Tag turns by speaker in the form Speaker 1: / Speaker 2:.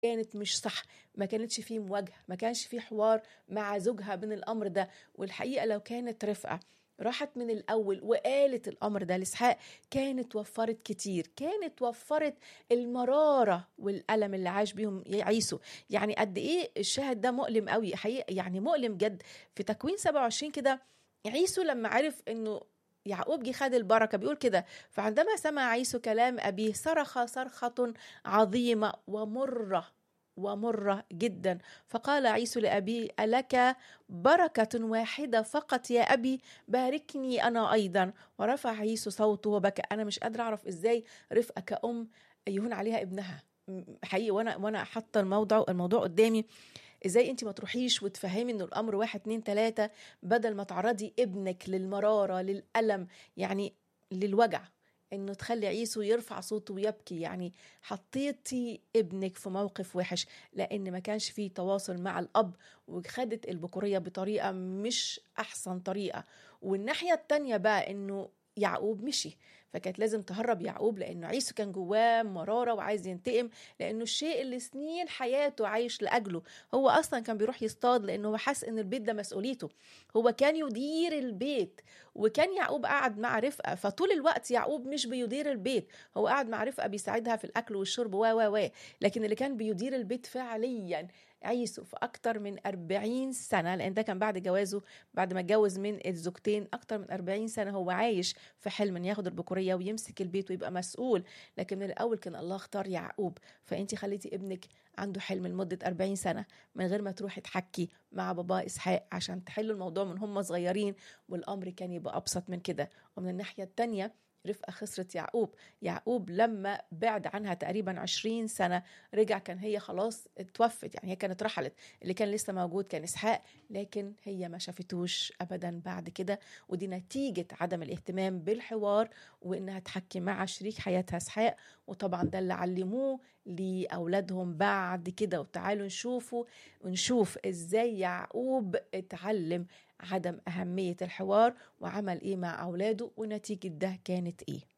Speaker 1: كانت مش صح ما كانتش فيه مواجهه ما كانش فيه حوار مع زوجها من الامر ده والحقيقه لو كانت رفقه راحت من الاول وقالت الامر ده لاسحاق كانت وفرت كتير كانت وفرت المراره والالم اللي عاش بيهم عيسو يعني قد ايه الشاهد ده مؤلم قوي حقيقه يعني مؤلم جد في تكوين 27 كده عيسو لما عرف انه يعقوب جه خد البركه بيقول كده فعندما سمع عيسو كلام ابيه صرخ صرخه عظيمه ومره ومرة جدا فقال عيسو لأبيه ألك بركة واحدة فقط يا أبي باركني أنا أيضا ورفع عيسو صوته وبكى أنا مش قادرة أعرف إزاي رفقة كأم يهون عليها ابنها حقيقي وانا وانا حاطه الموضوع الموضوع قدامي ازاي انت ما تروحيش وتفهمي انه الامر واحد اتنين تلاته بدل ما تعرضي ابنك للمراره للالم يعني للوجع انه تخلي عيسو يرفع صوته ويبكي يعني حطيتي ابنك في موقف وحش لان ما كانش فيه تواصل مع الاب وخدت البكوريه بطريقه مش احسن طريقه والناحيه التانيه بقى انه يعقوب مشي فكانت لازم تهرب يعقوب لانه عيسو كان جواه مراره وعايز ينتقم لانه الشيء اللي سنين حياته عايش لاجله هو اصلا كان بيروح يصطاد لانه هو حاسس ان البيت ده مسؤوليته هو كان يدير البيت وكان يعقوب قاعد مع رفقه فطول الوقت يعقوب مش بيدير البيت هو قاعد مع رفقه بيساعدها في الاكل والشرب و و و لكن اللي كان بيدير البيت فعليا عيسو في أكتر من 40 سنة لأن ده كان بعد جوازه بعد ما اتجوز من الزوجتين أكتر من 40 سنة هو عايش في حلم إن ياخد البكورية ويمسك البيت ويبقى مسؤول لكن من الأول كان الله اختار يعقوب فأنت خليتي ابنك عنده حلم لمدة 40 سنة من غير ما تروحي تحكي مع بابا إسحاق عشان تحلوا الموضوع من هم صغيرين والأمر كان يبقى أبسط من كده ومن الناحية التانية رفقة خسرت يعقوب يعقوب لما بعد عنها تقريبا عشرين سنة رجع كان هي خلاص اتوفت يعني هي كانت رحلت اللي كان لسه موجود كان إسحاق لكن هي ما شافتوش أبدا بعد كده ودي نتيجة عدم الاهتمام بالحوار وإنها تحكي مع شريك حياتها إسحاق وطبعا ده اللي علموه لأولادهم بعد كده وتعالوا نشوفوا ونشوف إزاي يعقوب اتعلم عدم أهمية الحوار وعمل إيه مع أولاده ونتيجة ده كانت إيه